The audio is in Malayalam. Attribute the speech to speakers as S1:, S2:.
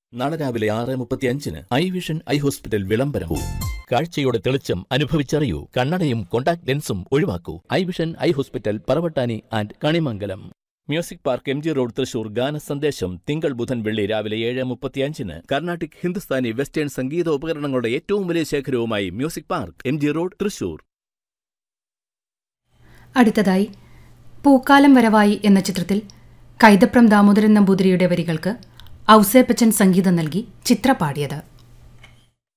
S1: നാളെ രാവിലെ ആറ് മുപ്പത്തി അഞ്ചിന് ഐ വിഷൻ ഐ ഹോസ്പിറ്റൽ വിളംബരവും കാഴ്ചയുടെ തെളിച്ചം അനുഭവിച്ചറിയൂ കണ്ണടയും കോണ്ടാക്ട് ലെൻസും ഒഴിവാക്കൂ eye vision eye hospital Paravattani and Kanimangalam music park M G road Thrissur ഗാന സന്ദേശം തിങ്കൾ ബുധൻ വെള്ളി രാവിലെ ഏഴ് മുപ്പത്തിയഞ്ചിന് കർണാട്ടിക് ഹിന്ദുസ്ഥാനി വെസ്റ്റേൺ സംഗീത ഉപകരണങ്ങളുടെ ഏറ്റവും വലിയ ശേഖരവുമായി music park M G road Thrissur
S2: അടുത്തതായി പൂക്കാലം വരവായി എന്ന ചിത്രത്തിൽ കൈതപ്രം ദാമോദരൻ നമ്പൂതിരിയുടെ വരികൾക്ക് ഔസേപ്പച്ചൻ സംഗീതം നൽകി ചിത്ര പാടിയത്